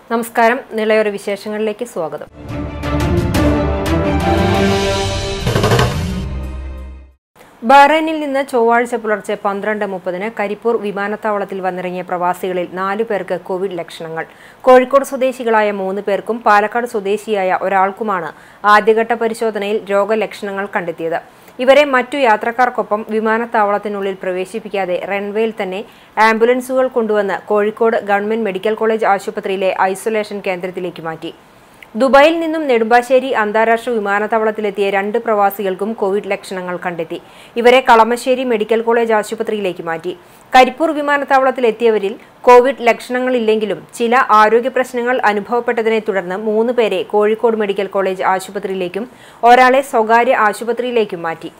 നമസ്കാരം നിളയൊരു വിശേഷങ്ങളിലേക്ക് സ്വാഗതം ബഹ്റൈനിൽ നിന്ന് ചൊവ്വാഴ്ച പുലർച്ചെ പന്ത്രണ്ട് മുപ്പതിന് കരിപ്പൂർ വിമാനത്താവളത്തിൽ വന്നിറങ്ങിയ പ്രവാസികളിൽ നാലു പേർക്ക് കോവിഡ് ലക്ഷണങ്ങൾ കോഴിക്കോട് സ്വദേശികളായ മൂന്ന് പേർക്കും പാലക്കാട് സ്വദേശിയായ ഒരാൾക്കുമാണ് ആദ്യഘട്ട പരിശോധനയിൽ രോഗലക്ഷണങ്ങൾ കണ്ടെത്തിയത് ഇവരെ മറ്റു യാത്രക്കാർക്കൊപ്പം വിമാനത്താവളത്തിനുള്ളിൽ പ്രവേശിപ്പിക്കാതെ റൺവേയിൽ തന്നെ ആംബുലൻസുകൾ കൊണ്ടുവന്ന് കോഴിക്കോട് ഗവൺമെന്റ് മെഡിക്കൽ കോളേജ് ആശുപത്രിയിലെ ഐസൊലേഷൻ കേന്ദ്രത്തിലേക്ക് മാറ്റി ദുബായിൽ നിന്നും നെടുമ്പാശ്ശേരി അന്താരാഷ്ട്ര വിമാനത്താവളത്തിലെത്തിയ രണ്ട് പ്രവാസികൾക്കും കോവിഡ് ലക്ഷണങ്ങൾ കണ്ടെത്തി ഇവരെ കളമശ്ശേരി മെഡിക്കൽ കോളേജ് ആശുപത്രിയിലേക്ക് മാറ്റി കരിപ്പൂർ വിമാനത്താവളത്തിലെത്തിയവരിൽ കോവിഡ് ലക്ഷണങ്ങളില്ലെങ്കിലും ചില ആരോഗ്യ പ്രശ്നങ്ങൾ അനുഭവപ്പെട്ടതിനെ തുടർന്ന് മൂന്ന് പേരെ കോഴിക്കോട് മെഡിക്കൽ കോളേജ് ആശുപത്രിയിലേക്കും ഒരാളെ സ്വകാര്യ ആശുപത്രിയിലേക്കും മാറ്റി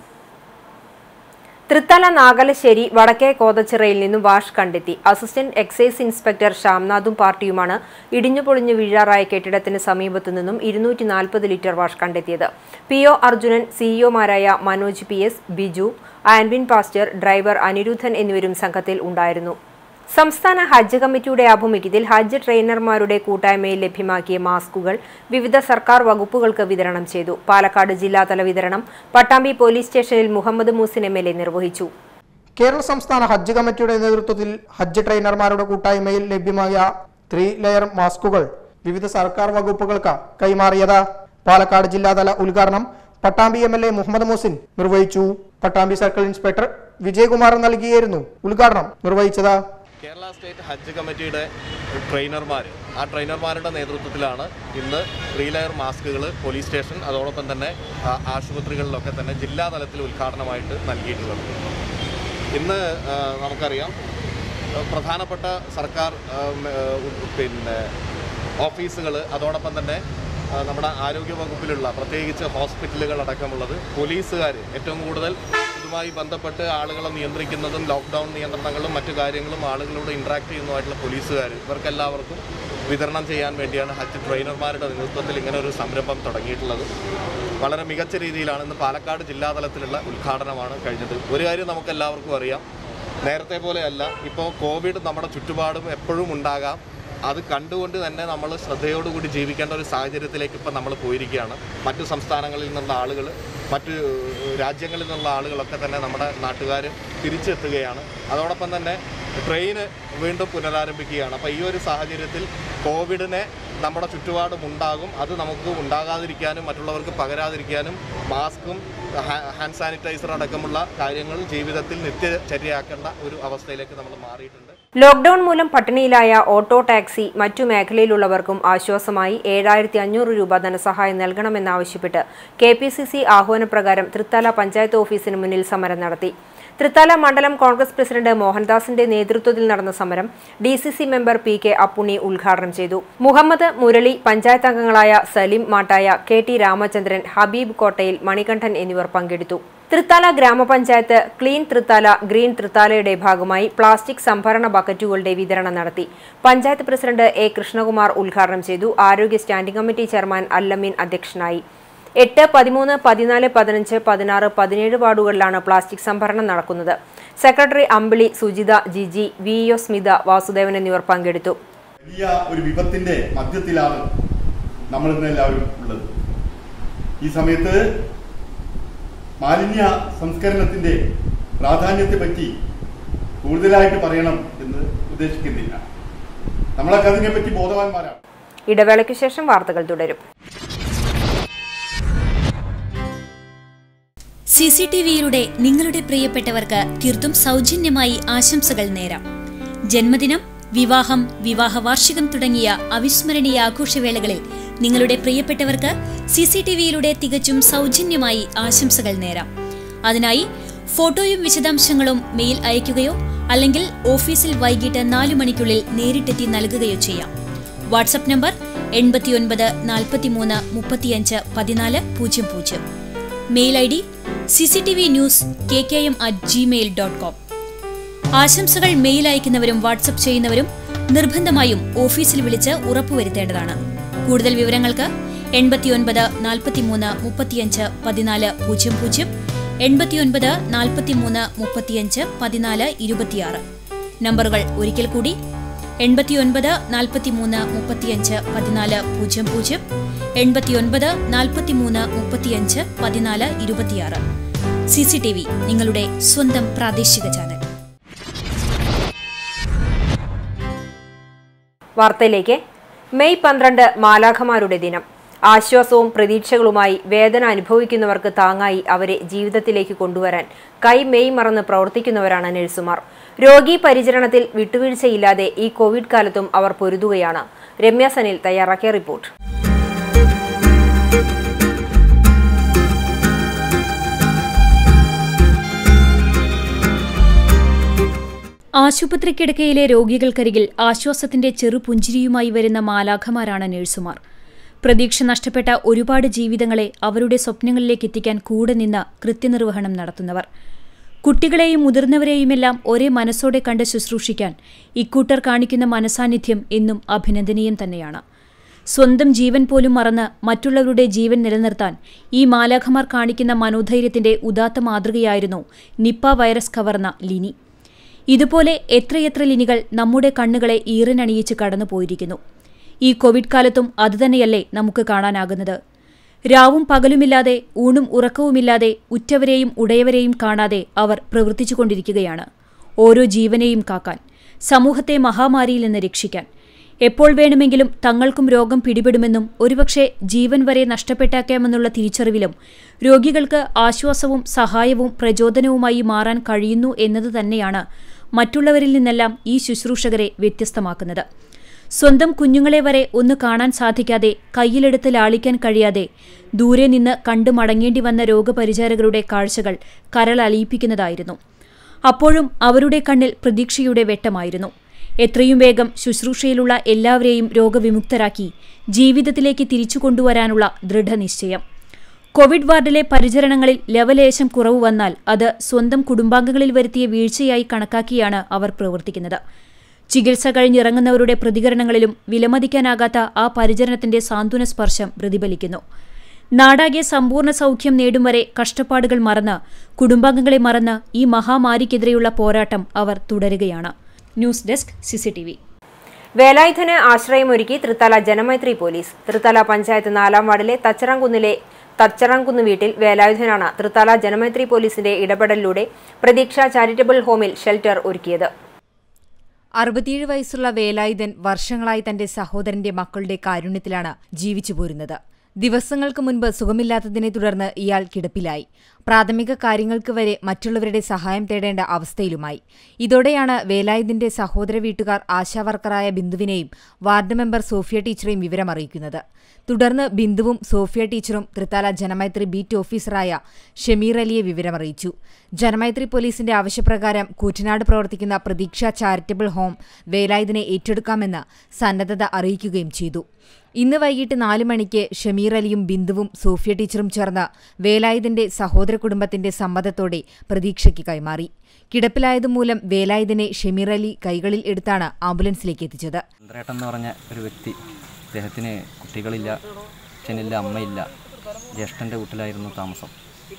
തൃത്തല നാഗലശ്ശേരി വടക്കേ കോതച്ചിറയിൽ നിന്നും വാഷ് കണ്ടെത്തി അസിസ്റ്റന്റ് എക്സൈസ് ഇൻസ്പെക്ടർ ശ്യാംനാഥും പാർട്ടിയുമാണ് ഇടിഞ്ഞു പൊളിഞ്ഞു വീഴാറായ കെട്ടിടത്തിന് സമീപത്തു നിന്നും ഇരുന്നൂറ്റി നാൽപ്പത് ലിറ്റർ വാഷ് കണ്ടെത്തിയത് പി ഒ അർജുനൻ സിഇഒമാരായ Manoj P S Biju Anvin pastor driver Anirudhan എന്നിവരും സംഘത്തിൽ ഉണ്ടായിരുന്നു സംസ്ഥാന ഹജ്ജ് കമ്മിറ്റിയുടെ ആഭിമുഖ്യത്തിൽ ഹജ്ജ് ട്രെയിനർമാരുടെ കൂട്ടായ്മയിൽ ലഭ്യമാക്കിയ മാസ്കുകൾ വിവിധ സർക്കാർ വകുപ്പുകൾക്ക് വിതരണം ചെയ്തു പാലക്കാട് ജില്ലാതല വിതരണം പട്ടാമ്പി പോലീസ് സ്റ്റേഷനിൽ Muhammad Muhsin M L A നിർവഹിച്ചു കേരള സംസ്ഥാന ഹജ്ജ് കമ്മിറ്റിയുടെ നേതൃത്വത്തിൽ ഹജ്ജ് ട്രെയിനർമാരുടെ കൂട്ടായ്മയിൽ ലഭ്യമായ ത്രീ ലെയർ മാസ്കുകൾ വിവിധ സർക്കാർ വകുപ്പുകൾക്ക് കൈമാറിയത് പാലക്കാട് ജില്ലാതല ഉദ്ഘാടനം Pattambi M L A Muhammad Muhsin നിർവഹിച്ചു പട്ടാമ്പി സർക്കിൾ ഇൻസ്പെക്ടർ വിജയകുമാർ നൽകിയായിരുന്നു ഉദ്ഘാടനം നിർവഹിച്ചത് കേരള സ്റ്റേറ്റ് ഹജ്ജ് കമ്മിറ്റിയുടെ ട്രെയിനർമാർ ആ ട്രെയിനർമാരുടെ നേതൃത്വത്തിലാണ് ഇന്ന് ത്രീ ലെയർ മാസ്കുകൾ പോലീസ് സ്റ്റേഷൻ അതോടൊപ്പം തന്നെ ആ, ആശുപത്രികളിലൊക്കെ തന്നെ ജില്ലാ തലത്തിൽ ഉദ്ഘാടനമായിട്ട് നൽകിയിട്ടുള്ളത് ഇന്ന് ആ, നമുക്കറിയാം ആ, പ്രധാനപ്പെട്ട സർക്കാർ ആ, മ, ആ, ഉ- പിന്നെ ഓഫീസുകൾ അതോടൊപ്പം തന്നെ ആ, നമ്മുടെ ആരോഗ്യ വകുപ്പിലുള്ള പ്രത്യേകിച്ച് ഹോസ്പിറ്റലുകൾ അടക്കമുള്ളത് പോലീസുകാർ ഏറ്റവും കൂടുതൽ ഇതുമായി ബന്ധപ്പെട്ട് ആളുകളെ നിയന്ത്രിക്കുന്നതും ലോക്ക്ഡൗൺ നിയന്ത്രണങ്ങളും മറ്റു കാര്യങ്ങളും ആളുകളോട് ഇൻട്രാക്ട് ചെയ്യുന്നതുമായിട്ടുള്ള പോലീസുകാർ ഇവർക്കെല്ലാവർക്കും വിതരണം ചെയ്യാൻ വേണ്ടിയാണ് ഹജ്ജ് ട്രെയിനർമാരുടെ നേതൃത്വത്തിൽ ഇങ്ങനെ ഒരു സംരംഭം തുടങ്ങിയിട്ടുള്ളത് വളരെ മികച്ച രീതിയിലാണ് ഇന്ന് പാലക്കാട് ജില്ലാതലത്തിലുള്ള ഉദ്ഘാടനമാണ് കഴിഞ്ഞത് ഒരു കാര്യം നമുക്ക് എല്ലാവർക്കും അറിയാം നേരത്തെ പോലെയല്ല ഇപ്പോൾ കോവിഡ് നമ്മുടെ ചുറ്റുപാടും എപ്പോഴും ഉണ്ടാകാം അത് കണ്ടുകൊണ്ട് തന്നെ നമ്മൾ ശ്രദ്ധയോടുകൂടി ജീവിക്കേണ്ട ഒരു സാഹചര്യത്തിലേക്ക് ഇപ്പം നമ്മൾ പോയിരിക്കുകയാണ് മറ്റു സംസ്ഥാനങ്ങളിൽ നിന്നുള്ള ആളുകൾ മറ്റു ഏഹ്, രാജ്യങ്ങളിൽ നിന്നുള്ള ആളുകളൊക്കെ തന്നെ നമ്മുടെ നാട്ടുകാർ തിരിച്ചെത്തുകയാണ് അതോടൊപ്പം തന്നെ ട്രെയിന് വീണ്ടും പുനരാരംഭിക്കുകയാണ് അപ്പോൾ ഈ ഒരു സാഹചര്യത്തിൽ കോവിഡിനെ നമ്മുടെ ചുറ്റുപാടും ഉണ്ടാകും അത് നമുക്ക് ഉണ്ടാകാതിരിക്കാനും മറ്റുള്ളവർക്ക് പകരാതിരിക്കാനും മാസ്കും ഹാ- ഹാൻഡ് സാനിറ്റൈസർ അടക്കമുള്ള കാര്യങ്ങൾ ജീവിതത്തിൽ നിത്യചര്യയാക്കേണ്ട ഒരു അവസ്ഥയിലേക്ക് നമ്മൾ മാറിയിട്ടുണ്ട് ലോക്ഡൌൺ മൂലം പട്ടിണിയിലായ ഓട്ടോ ടാക്സി മറ്റു മേഖലയിലുള്ളവർക്കും ആശ്വാസമായി ഏഴായിരത്തി അഞ്ഞൂറ് രൂപ ധനസഹായം നൽകണമെന്നാവശ്യപ്പെട്ട് കെ പി സി സി ആഹ്വാനപ്രകാരം തൃത്താല പഞ്ചായത്ത് ഓഫീസിന് മുന്നിൽ സമരം നടത്തി തൃത്താല മണ്ഡലം കോൺഗ്രസ് പ്രസിഡന്റ് മോഹൻദാസിന്റെ നേതൃത്വത്തിൽ നടന്ന സമരം D C C member P K Appunni ഉദ്ഘാടനം ചെയ്തു മുഹമ്മദ് മുരളി പഞ്ചായത്ത് അംഗങ്ങളായ സലീം മാട്ടായ കെ ടി രാമചന്ദ്രൻ ഹബീബ് കോട്ടയിൽ മണികണ്ഠൻ എന്നിവർ പങ്കെടുത്തു തൃത്താല ഗ്രാമപഞ്ചായത്ത് ക്ലീൻ തൃത്താല ഗ്രീൻ തൃത്താലയുടെ ഭാഗമായി പ്ലാസ്റ്റിക് സംഭരണ ബക്കറ്റുകളുടെ വിതരണം നടത്തി പഞ്ചായത്ത് പ്രസിഡന്റ് എ കൃഷ്ണകുമാർ ഉദ്ഘാടനം ചെയ്തു ആരോഗ്യ സ്റ്റാൻഡിംഗ് കമ്മിറ്റി ചെയർമാൻ അല്ലമീൻ അധ്യക്ഷനായി എട്ട് പതിമൂന്ന് പതിനാല് പതിനഞ്ച് പതിനാറ് പതിനേഴ് വാർഡുകളിലാണ് പ്ലാസ്റ്റിക് സംഭരണം നടക്കുന്നത് secretary Ambili Sujitha Jiji V O Smitha Vasudevan എന്നിവർ പങ്കെടുത്തു വലിയ ഒരു വിപത്തിന്റെ മധ്യത്തിലാണ് നമ്മൾ ഇന്ന് എല്ലാവരും ഉള്ളത് ഈ സമയത്ത് മാലിന്യ സംസ്കരണത്തിന്റെ പ്രാധാന്യത്തെ പറ്റി കൂടുതലായിട്ട് പറയണം എന്ന് ഉദ്ദേശിക്കുന്നില്ല നമ്മളൊക്കെ അതിനെപ്പറ്റി ബോധവാന്മാരാണ് ഇടവേളയ്ക്ക് ശേഷം വാർത്തകൾ തുടരും സി സി ടി വിയിലൂടെ നിങ്ങളുടെ പ്രിയപ്പെട്ടവർക്ക് തീർത്തും സൗജന്യമായി ആശംസകൾ നേരാം ജന്മദിനം വിവാഹം വിവാഹ വാർഷികം തുടങ്ങിയ അവിസ്മരണീയ ആഘോഷവേളകളിൽ നിങ്ങളുടെ പ്രിയപ്പെട്ടവർക്ക് സി സി ടി വിയിലൂടെ തികച്ചും സൗജന്യമായി ആശംസകൾ നേരാം അതിനായി ഫോട്ടോയും വിശദാംശങ്ങളും മെയിൽ അയയ്ക്കുകയോ അല്ലെങ്കിൽ ഓഫീസിൽ വൈകിട്ട് നാലു മണിക്കുള്ളിൽ നേരിട്ടെത്തി നൽകുകയോ ചെയ്യാം വാട്സപ്പ് നമ്പർ എൺപത്തിയൊൻപത് നാൽപ്പത്തിമൂന്ന് മുപ്പത്തിയഞ്ച് പതിനാല് പൂജ്യം പൂജ്യം mail I D C C T V news K K M at Gmail dot com ആശംസകൾ മെയിൽ അയക്കുന്നവരും വാട്സപ്പ് ചെയ്യുന്നവരും നിർബന്ധമായും ഓഫീസിൽ വിളിച്ച് ഉറപ്പുവരുത്തേണ്ടതാണ് കൂടുതൽ വിവരങ്ങൾക്ക് എൺപത്തിയൊൻപത് നാൽപ്പത്തിമൂന്ന് മുപ്പത്തിയഞ്ച് പതിനാല് പൂജ്യം പൂജ്യം എൺപത്തിയൊൻപത് നാൽപ്പത്തിമൂന്ന് മുപ്പത്തിയഞ്ച് പതിനാല് ഇരുപത്തിയാറ് നമ്പറുകൾ ഒരിക്കൽ കൂടി എൺപത്തിയൊൻപത് നാൽപ്പത്തിമൂന്ന് മുപ്പത്തിയഞ്ച് പതിനാല് പൂജ്യം പൂജ്യം എൺപത്തിയൊൻപത് നാൽപ്പത്തിമൂന്ന് മുപ്പത്തിയഞ്ച് പതിനാല് ഇരുപത്തിയാറ് സി സി ടി വി നിങ്ങളുടെ സ്വന്തം പ്രാദേശിക ചാനൽ വാർത്തയിലേക്ക് മെയ് പന്ത്രണ്ട് മാലാഖമാരുടെ ദിനം ആശ്വാസവും പ്രതീക്ഷകളുമായി വേദന അനുഭവിക്കുന്നവർക്ക് താങ്ങായി അവരെ ജീവിതത്തിലേക്ക് കൊണ്ടുവരാൻ കൈ മെയ് മറന്ന് പ്രവർത്തിക്കുന്നവരാണ് നഴ്സുമാർ രോഗി പരിചരണത്തിൽ വിട്ടുവീഴ്ചയില്ലാതെ ഈ കോവിഡ് കാലത്തും അവർ പൊരുതുകയാണ് രമ്യ സനിൽ തയ്യാറാക്കിയ റിപ്പോർട്ട് ആശുപത്രി കിടക്കയിലെ രോഗികൾക്കരികിൽ ആശ്വാസത്തിന്റെ ചെറുപുഞ്ചിരിയുമായി വരുന്ന മാലാഖമാരാണ് നഴ്സുമാർ പ്രതീക്ഷ നഷ്ടപ്പെട്ട ഒരുപാട് ജീവിതങ്ങളെ അവരുടെ സ്വപ്നങ്ങളിലേക്ക് എത്തിക്കാൻ കൂടെ നിന്ന് കൃത്യനിർവഹണം നടത്തുന്നവർ കുട്ടികളെയും മുതിർന്നവരെയുമെല്ലാം ഒരേ മനസ്സോടെ കണ്ട് ശുശ്രൂഷിക്കാൻ ഇക്കൂട്ടർ കാണിക്കുന്ന മനസാന്നിധ്യം എന്നും അഭിനന്ദനീയം തന്നെയാണ് സ്വന്തം ജീവൻ പോലും മറന്ന് മറ്റുള്ളവരുടെ ജീവൻ നിലനിർത്താൻ ഈ മാലാഖമാർ കാണിക്കുന്ന മനോധൈര്യത്തിന്റെ ഉദാത്ത മാതൃകയായിരുന്നു നിപ്പ വൈറസ് കവർന്ന ലിനി ഇതുപോലെ എത്രയെത്ര ലിനികൾ നമ്മുടെ കണ്ണുകളെ ഈറനണിയിച്ച് കടന്നുപോയിരിക്കുന്നു ഈ കോവിഡ് കാലത്തും അതുതന്നെയല്ലേ നമുക്ക് കാണാനാകുന്നത് രാവും പകലുമില്ലാതെ ഊണും ഉറക്കവുമില്ലാതെ ഉറ്റവരെയും ഉടയവരെയും കാണാതെ അവർ പ്രവർത്തിച്ചുകൊണ്ടിരിക്കുകയാണ് ഓരോ ജീവനെയും കാക്കാൻ സമൂഹത്തെ മഹാമാരിയിൽ നിന്ന് രക്ഷിക്കാൻ എപ്പോൾ വേണമെങ്കിലും തങ്ങൾക്കും രോഗം പിടിപെടുമെന്നും ഒരുപക്ഷെ ജീവൻ വരെ നഷ്ടപ്പെട്ടേക്കാമെന്നുള്ള തിരിച്ചറിവിലും രോഗികൾക്ക് ആശ്വാസവും സഹായവും പ്രചോദനവുമായി മാറാൻ കഴിയുന്നു എന്നത് തന്നെയാണ് മറ്റുള്ളവരിൽ നിന്നെല്ലാം ഈ ശുശ്രൂഷകരെ വ്യത്യസ്തമാക്കുന്നത് സ്വന്തം കുഞ്ഞുങ്ങളെ വരെ ഒന്ന് കാണാൻ സാധിക്കാതെ കയ്യിലെടുത്ത് ലാളിക്കാൻ കഴിയാതെ ദൂരെ നിന്ന് കണ്ടു മടങ്ങേണ്ടി വന്ന രോഗപരിചാരകരുടെ കാഴ്ചകൾ കരളലിയിപ്പിക്കുന്നതായിരുന്നു അപ്പോഴും അവരുടെ കണ്ണിൽ പ്രതീക്ഷയുടെ വെട്ടമായിരുന്നു എത്രയും വേഗം ശുശ്രൂഷയിലുള്ള എല്ലാവരെയും രോഗവിമുക്തരാക്കി ജീവിതത്തിലേക്ക് തിരിച്ചു കൊണ്ടുവരാനുള്ള ദൃഢനിശ്ചയം കോവിഡ് വാർഡിലെ പരിചരണങ്ങളിൽ ലവലേശം കുറവ് വന്നാൽ അത് സ്വന്തം കുടുംബാംഗങ്ങളിൽ വരുത്തിയ വീഴ്ചയായി കണക്കാക്കിയാണ് അവർ പ്രവർത്തിക്കുന്നത് ചികിത്സ കഴിഞ്ഞിറങ്ങുന്നവരുടെ പ്രതികരണങ്ങളിലും വിലമതിക്കാനാകാത്ത ആ പരിചരണത്തിന്റെ സാന്ത്വന സ്പർശം പ്രതിഫലിക്കുന്നു നാടാകെ സമ്പൂർണ്ണ സൗഖ്യം നേടും വരെ കഷ്ടപ്പാടുകൾ മറന്ന് കുടുംബാംഗങ്ങളെ മറന്ന് ഈ മഹാമാരിക്കെതിരെയുള്ള പോരാട്ടം അവർ തുടരുകയാണ് ന്യൂസ് ഡെസ്ക് സിസിടിവി വേലായുധന് ആശ്രയമൊരുക്കി തൃത്തല ജനമൈത്രി പോലീസ് തൃത്തല പഞ്ചായത്ത് നാലാം വാർഡിലെ തച്ചറംകുന്നിലെ തച്ചറംകുന്ന് വീട്ടിൽ വേലായുധനാണ് തൃത്തല ജനമൈത്രി പോലീസിന്റെ ഇടപെടലിലൂടെ പ്രതീക്ഷ ചാരിറ്റബിൾ ഹോമിൽ ഷെൽട്ടർ ഒരുക്കിയത് അറുപത്തിയേഴ് വയസ്സുള്ള വേലായുധൻ വർഷങ്ങളായി തന്റെ സഹോദരന്റെ മക്കളുടെ കാരുണ്യത്തിലാണ് ജീവിച്ചു പോരുന്നത് ദിവസങ്ങൾക്ക് മുൻപ് സുഖമില്ലാത്തതിനെ തുടർന്ന് ഇയാൾ കിടപ്പിലായി പ്രാഥമിക കാര്യങ്ങൾക്ക് വരെ മറ്റുള്ളവരുടെ സഹായം തേടേണ്ട അവസ്ഥയിലുമായി ഇതോടെയാണ് വേലായുധിന്റെ സഹോദര വീട്ടുകാർ ആശാവർക്കറായ ബിന്ദുവിനെയും വാർഡ് മെമ്പർ സോഫിയ ടീച്ചറെയും വിവരമറിയിക്കുന്നത് തുടർന്ന് ബിന്ദുവും സോഫിയ ടീച്ചറും തൃത്താല ജനമൈത്രി ബീറ്റ് ഓഫീസറായ ഷമീർ അലിയെ വിവരമറിയിച്ചു ജനമൈത്രി പോലീസിന്റെ ആവശ്യപ്രകാരം കൂറ്റനാട് പ്രവർത്തിക്കുന്ന പ്രതീക്ഷ ചാരിറ്റബിൾ ഹോം വേലായുധിനെ ഏറ്റെടുക്കാമെന്ന് സന്നദ്ധത അറിയിക്കുകയും ചെയ്തു ഇന്ന് വൈകിട്ട് നാല് മണിക്ക് ഷമീർ അലിയും ബിന്ദുവും സോഫിയ ടീച്ചറും ചേർന്ന് വേലായുധിന്റെ സഹോദര കുടുംബത്തിന്റെ സമ്മതത്തോടെ പ്രതീക്ഷയ്ക്ക് കൈമാറി കിടപ്പിലായതുമൂലം വേലായുധിനെ ഷമീർ അലി കൈകളിൽ എടുത്താണ് ആംബുലൻസിലേക്ക് എത്തിച്ചത് ചന്ദ്രേട്ടൻ എന്ന് പറഞ്ഞ ഒരു വ്യക്തി അദ്ദേഹത്തിന് കുട്ടികളില്ല അച്ഛനില്ല അമ്മയില്ല ജ്യേഷ്ഠൻ്റെ വീട്ടിലായിരുന്നു താമസം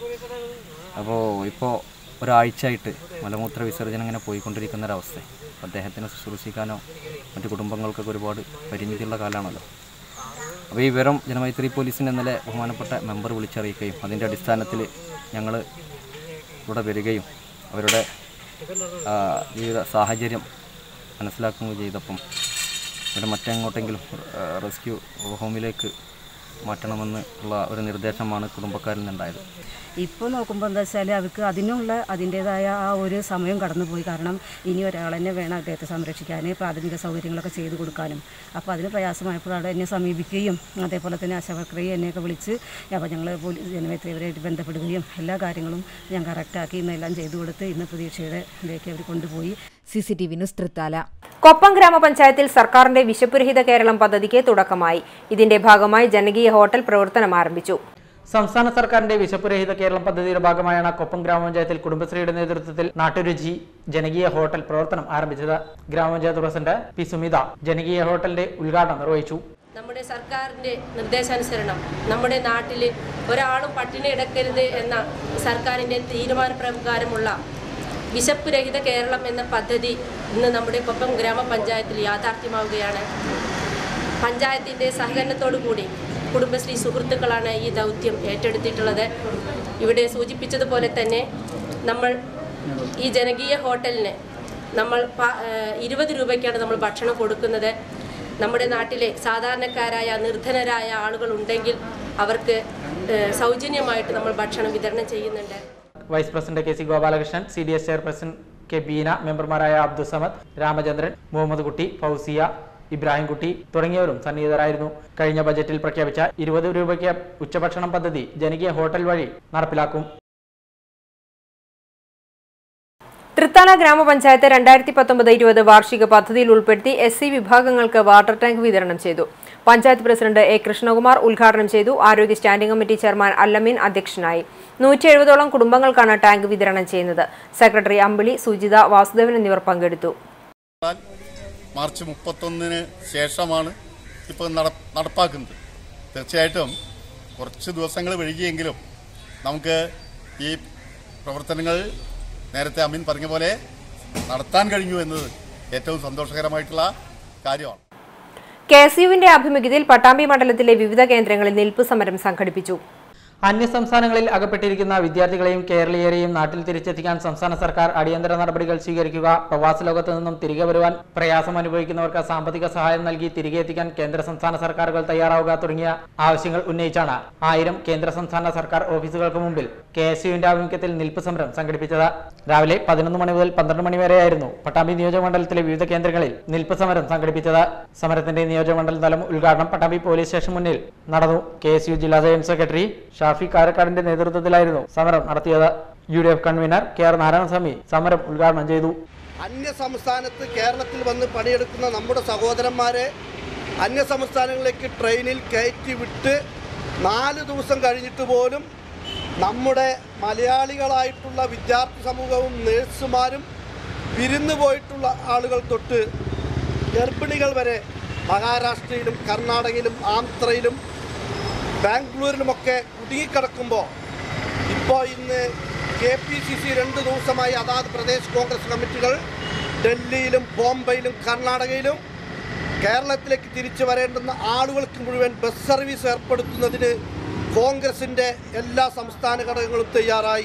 അപ്പോൾ ഇപ്പോൾ ഒരാഴ്ചയായിട്ട് മലമൂത്ര വിസർജനം ഇങ്ങനെ പോയിക്കൊണ്ടിരിക്കുന്ന ഒരവസ്ഥ അപ്പോൾ അദ്ദേഹത്തിനെ ശുശ്രൂഷിക്കാനോ മറ്റു കുടുംബങ്ങൾക്കൊക്കെ ഒരുപാട് പരിമിതിയുള്ള കാലമാണല്ലോ അപ്പോൾ ഈ വിവരം ജനമൈത്രി പോലീസിന് ഇന്നലെ ബഹുമാനപ്പെട്ട മെമ്പർ വിളിച്ചറിയിക്കുകയും അതിൻ്റെ അടിസ്ഥാനത്തിൽ ഞങ്ങൾ ഇവിടെ വരികയും അവരുടെ ആ, ജീവിത സാഹചര്യം മനസ്സിലാക്കുകയും ചെയ്തപ്പം അവരെ മറ്റെങ്ങോട്ടെങ്കിലും ആ, റെസ്ക്യൂ ഹോമിലേക്ക് മാറ്റണമെന്ന് ഉള്ള ഒരു നിർദ്ദേശമാണ് കുടുംബക്കാരിൽ നിന്നുണ്ടായത് ഇപ്പോൾ നോക്കുമ്പോൾ എന്താ വെച്ചാൽ അവർക്ക് അതിനുള്ള അതിൻ്റേതായ ആ ഒരു സമയം കടന്നുപോയി കാരണം ഇനി ഒരാൾ തന്നെ വേണം അദ്ദേഹത്തെ സംരക്ഷിക്കാൻ പ്രാഥമിക സൗകര്യങ്ങളൊക്കെ ചെയ്തു കൊടുക്കാനും അപ്പോൾ അതിന് പ്രയാസമായപ്പോഴാണ് എന്നെ സമീപിക്കുകയും അതേപോലെ തന്നെ ആശാവർക്കറേയും എന്നെയൊക്കെ വിളിച്ച് അപ്പോൾ ഞങ്ങൾ പോലീസ് ജനമേത്രവരായിട്ട് ബന്ധപ്പെടുകയും എല്ലാ കാര്യങ്ങളും ഞാൻ കറക്റ്റാക്കി ഇന്നെല്ലാം ചെയ്തു കൊടുത്ത് ഇന്ന് പ്രതീക്ഷയുടെ ഇതിലേക്ക് അവർ കൊണ്ടുപോയി C C T V news Thrithala Koppam ഗ്രാമപഞ്ചായത്തിൽ സർക്കാരിന്റെ വിശപ്പുരഹിത കേരളം പദ്ധതിക്ക് തുടക്കമായി ഇതിന്റെ ഭാഗമായി ജനകീയ ഹോട്ടൽ പ്രവർത്തനം ആരംഭിച്ചു സംസ്ഥാന സർക്കാരിന്റെ വിശപ്പുരഹിത കേരളം പദ്ധതിയുടെ ഭാഗമായാണ് കൊപ്പം ഗ്രാമപഞ്ചായത്തിൽ കുടുംബശ്രീയുടെ നേതൃത്വത്തിൽ നാട്ടുരുചി ജനകീയ ഹോട്ടൽ പ്രവർത്തനം ആരംഭിച്ചത് ഗ്രാമപഞ്ചായത്ത് പ്രസിഡന്റ് പി സുമിത ജനകീയ ഹോട്ടലിന്റെ ഉദ്ഘാടനം നിർവഹിച്ചു നമ്മുടെ സർക്കാരിൻ്റെ നിർദ്ദേശാനുസരണം നമ്മുടെ നാട്ടിൽ ഒരാളും പട്ടിണി കിടക്കരുത് എന്ന സർക്കാരിൻ്റെ തീരുമാനപ്രകാരമുള്ള വിശപ്പ് രഹിത കേരളം എന്ന പദ്ധതി ഇന്ന് നമ്മുടെ കൊപ്പം ഗ്രാമപഞ്ചായത്തിൽ യാഥാർത്ഥ്യമാവുകയാണ് പഞ്ചായത്തിൻ്റെ സഹകരണത്തോടു കൂടി കുടുംബശ്രീ സുഹൃത്തുക്കളാണ് ഈ ദൗത്യം ഏറ്റെടുത്തിട്ടുള്ളത് ഇവിടെ സൂചിപ്പിച്ചതുപോലെ തന്നെ നമ്മൾ ഈ ജനകീയ ഹോട്ടലിന് നമ്മൾ പ- ഏഹ് ഇരുപത് രൂപയ്ക്കാണ് നമ്മൾ ഭക്ഷണം കൊടുക്കുന്നത് നമ്മുടെ നാട്ടിലെ സാധാരണക്കാരായ നിർധനരായ ആളുകൾ ഉണ്ടെങ്കിൽ അവർക്ക് ഏഹ് സൗജന്യമായിട്ട് നമ്മൾ ഭക്ഷണം വിതരണം ചെയ്യുന്നുണ്ട് vice president K C Gopalakrishnan C D S chairperson K Beena മെമ്പർമാരായ അബ്ദുസമദ് രാമചന്ദ്രൻ മുഹമ്മദ് കുട്ടി ഫൗസിയ ഇബ്രാഹിംകുട്ടി തുടങ്ങിയവരും സന്നിഹിതരായിരുന്നു കഴിഞ്ഞ ബജറ്റിൽ പ്രഖ്യാപിച്ച ഇരുപത് രൂപയ്ക്ക് ഉച്ചഭക്ഷണം പദ്ധതി ജനകീയ ഹോട്ടൽ വഴി നടപ്പിലാക്കും തൃത്താല ഗ്രാമപഞ്ചായത്ത് രണ്ടായിരത്തി പത്തൊമ്പത് ഇരുപത് വാർഷിക പദ്ധതിയിൽ ഉൾപ്പെടുത്തി എസ് സി വിഭാഗങ്ങൾക്ക് വാട്ടർ ടാങ്ക് വിതരണം ചെയ്തു പഞ്ചായത്ത് പ്രസിഡന്റ് എ കൃഷ്ണകുമാർ ഉദ്ഘാടനം ചെയ്തു ആരോഗ്യ സ്റ്റാൻഡിംഗ് കമ്മിറ്റി ചെയർമാൻ അല്ലമീൻ അധ്യക്ഷനായി നൂറ്റി എഴുപതോളം കുടുംബങ്ങൾക്കാണ് ടാങ്ക് വിതരണം ചെയ്യുന്നത് സെക്രട്ടറി അമ്പിളി സുജിത വാസുദേവൻ എന്നിവർ പങ്കെടുത്തു മാർച്ച് മുപ്പത്തൊന്നിന് ശേഷമാണ് ഇപ്പോൾ നടപ്പാക്കുന്നത് തീർച്ചയായിട്ടും കുറച്ച് ദിവസങ്ങൾ വൈകിയെങ്കിലും നമുക്ക് ഈ പ്രവർത്തനങ്ങൾ നേരത്തെ അമീൻ പറഞ്ഞ പോലെ നടത്താൻ കഴിഞ്ഞു എന്നത് ഏറ്റവും സന്തോഷകരമായിട്ടുള്ള കാര്യമാണ് കെ എസ് യുവിന്റെ ആഭിമുഖ്യത്തിൽ പട്ടാമ്പി മണ്ഡലത്തിലെ വിവിധ കേന്ദ്രങ്ങളിൽ നിൽപ്പ് സമരം സംഘടിപ്പിച്ചു അന്യസംസ്ഥാനങ്ങളിൽ അകപ്പെട്ടിരിക്കുന്ന വിദ്യാർത്ഥികളെയും കേരളീയരെയും നാട്ടിൽ തിരിച്ചെത്തിക്കാൻ സംസ്ഥാന സർക്കാർ അടിയന്തര നടപടികൾ സ്വീകരിക്കുക പ്രവാസ ലോകത്തു നിന്നും തിരികെ വരുവാൻ പ്രയാസം അനുഭവിക്കുന്നവർക്ക് സാമ്പത്തിക സഹായം നൽകി തിരികെ എത്തിക്കാൻ കേന്ദ്ര സംസ്ഥാന സർക്കാരുകൾ തയ്യാറാവുക തുടങ്ങിയ ആവശ്യങ്ങൾ ഉന്നയിച്ചാണ് ആയിരം കേന്ദ്ര സംസ്ഥാന സർക്കാർ ഓഫീസുകൾക്ക് മുമ്പിൽ കെ എസ് യുവിന്റെ ആഭിമുഖ്യത്തിൽ നിൽപ്പ് സമരം സംഘടിപ്പിച്ചത് രാവിലെ പതിനൊന്ന് മണി മുതൽ പന്ത്രണ്ട് മണി വരെയായിരുന്നു പട്ടാമ്പി നിയോജകമണ്ഡലത്തിലെ വിവിധ കേന്ദ്രങ്ങളിൽ നിൽപ്പ് സമരം സംഘടിപ്പിച്ചത് സമരത്തിന്റെ നിയോജകമണ്ഡലം തലം ഉദ്ഘാടനം പട്ടാമ്പി പോലീസ് സ്റ്റേഷൻ മുന്നിൽ നടന്നു കെ എസ് യു ജില്ലാ ജോയിന്റ് സെക്രട്ടറി ഷാഫി കാരക്കാടിന്റെ നേതൃത്വത്തിലായിരുന്നു സമരം നടത്തിയത് U D F convener K R Narayanaswamy സമരം ഉദ്ഘാടനം ചെയ്തു അന്യ സംസ്ഥാനത്ത് കേരളത്തിൽ വന്ന് പണിയെടുക്കുന്ന നമ്മുടെ സഹോദരന്മാരെ അന്യ സംസ്ഥാനങ്ങളിലേക്ക് ട്രെയിനിൽ കയറ്റി വിട്ട് നാല് ദിവസം കഴിഞ്ഞിട്ട് പോലും നമ്മുടെ മലയാളികളായിട്ടുള്ള വിദ്യാർത്ഥി സമൂഹവും നേഴ്സുമാരും വിരുന്നു പോയിട്ടുള്ള ആളുകൾ തൊട്ട് ഗർഭിണികൾ വരെ മഹാരാഷ്ട്രയിലും കർണാടകയിലും ആന്ധ്രയിലും ബാംഗ്ലൂരിലുമൊക്കെ കുടുങ്ങിക്കിടക്കുമ്പോൾ ഇപ്പോൾ ഇന്ന് കെ പി സി സി രണ്ട് ദിവസമായി അതാത് പ്രദേശ് കോൺഗ്രസ് കമ്മിറ്റികൾ ഡൽഹിയിലും ബോംബെയിലും കർണാടകയിലും കേരളത്തിലേക്ക് തിരിച്ചു വരേണ്ടുന്ന ആളുകൾക്ക് മുഴുവൻ ബസ് സർവീസ് ഏർപ്പെടുത്തുന്നതിന് കോൺഗ്രസിൻ്റെ എല്ലാ സംസ്ഥാന ഘടകങ്ങളും തയ്യാറായി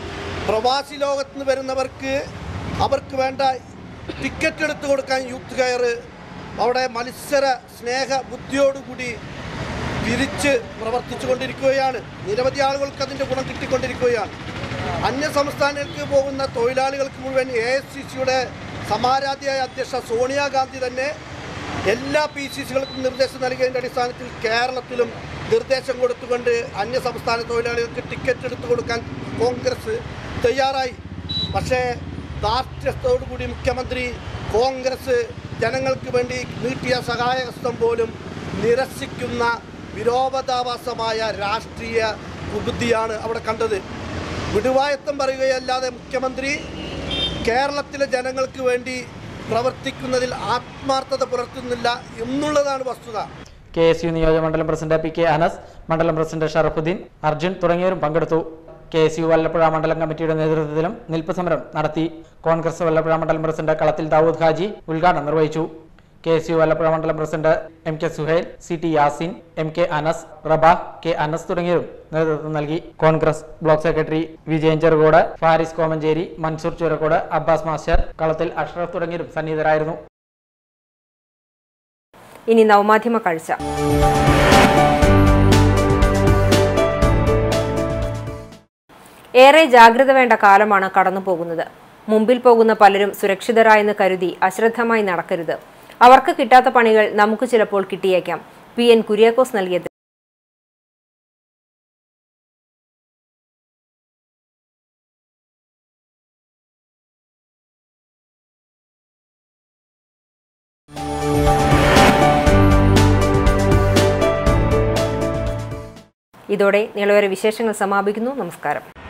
പ്രവാസി ലോകത്ത് നിന്ന് വരുന്നവർക്ക് അവർക്ക് വേണ്ട ടിക്കറ്റ് എടുത്തു കൊടുക്കാൻ യൂത്ത് കെയർ അവിടെ മത്സര സ്നേഹ ബുദ്ധിയോടുകൂടി വിരിച്ച് പ്രവർത്തിച്ചു കൊണ്ടിരിക്കുകയാണ് നിരവധി ആളുകൾക്ക് അതിൻ്റെ ഗുണം കിട്ടിക്കൊണ്ടിരിക്കുകയാണ് അന്യ സംസ്ഥാനങ്ങൾക്ക് പോകുന്ന തൊഴിലാളികൾക്ക് മുഴുവൻ എ എസ് സി സിയുടെ സമാരാധ്യായ അധ്യക്ഷ സോണിയാഗാന്ധി തന്നെ എല്ലാ പി സി സികൾക്കും നിർദ്ദേശം നൽകിയതിൻ്റെ അടിസ്ഥാനത്തിൽ കേരളത്തിലും നിർദ്ദേശം കൊടുത്തുകൊണ്ട് അന്യ സംസ്ഥാന തൊഴിലാളികൾക്ക് ടിക്കറ്റ് എടുത്തു കൊടുക്കാൻ കോൺഗ്രസ് തയ്യാറായി പക്ഷേ ധാർഷ്ട്യത്തോടുകൂടി മുഖ്യമന്ത്രി കോൺഗ്രസ് ജനങ്ങൾക്ക് വേണ്ടി നീട്ടിയ സഹായഹസ്തം പോലും നിരസിക്കുന്ന വിരോധാഭാസമായ രാഷ്ട്രീയ കുബുദ്ധിയാണ് അവിടെ കണ്ടത് വിടുവായത്തം പറയുകയല്ലാതെ മുഖ്യമന്ത്രി കേരളത്തിലെ ജനങ്ങൾക്ക് വേണ്ടി പ്രവർത്തിക്കുന്നതിൽ ആത്മാർത്ഥത പുലർത്തുന്നില്ല എന്നുള്ളതാണ് വസ്തുത കെ എസ് യു നിയോജകമണ്ഡലം പ്രസിഡന്റ് പി കെ അനസ് മണ്ഡലം പ്രസിഡന്റ് ഷറഫുദ്ദീൻ അർജുൻ തുടങ്ങിയവരും പങ്കെടുത്തു കെ എസ് യു വല്ലപ്പുഴ മണ്ഡലം കമ്മിറ്റിയുടെ നേതൃത്വത്തിലും നിൽപ്പ് സമരം നടത്തി കോൺഗ്രസ് വല്ലപ്പുഴ മണ്ഡലം പ്രസിഡന്റ് കളത്തിൽ ദാവൂദ് ഹാജി ഉദ്ഘാടനം നിർവഹിച്ചു കെ എസ് യു വല്ലപ്പുഴ മണ്ഡലം president M K Suhail C T Yasin M K Anas Rabah K Anas തുടങ്ങിയവരും നേതൃത്വം നൽകി Congress block secretary Vijayan Cherukode Faris Komancheri Mansoor Churakode Abbas master Kalathil Ashraf തുടങ്ങിയവരും സന്നിഹിതരായിരുന്നു ഇനി നവമാധ്യമ കാഴ്ച ഏറെ ജാഗ്രത വേണ്ട കാലമാണ് കടന്നു പോകുന്നത് മുമ്പിൽ പോകുന്ന പലരും സുരക്ഷിതരായെന്ന് കരുതി അശ്രദ്ധമായി നടക്കരുത് അവർക്ക് കിട്ടാത്ത പണികൾ നമുക്ക് ചിലപ്പോൾ കിട്ടിയേക്കാം പി എൻ കുര്യാക്കോസ് നൽകിയ ഇതോടെ നിളവരെ വിശേഷങ്ങൾ സമാപിക്കുന്നു നമസ്കാരം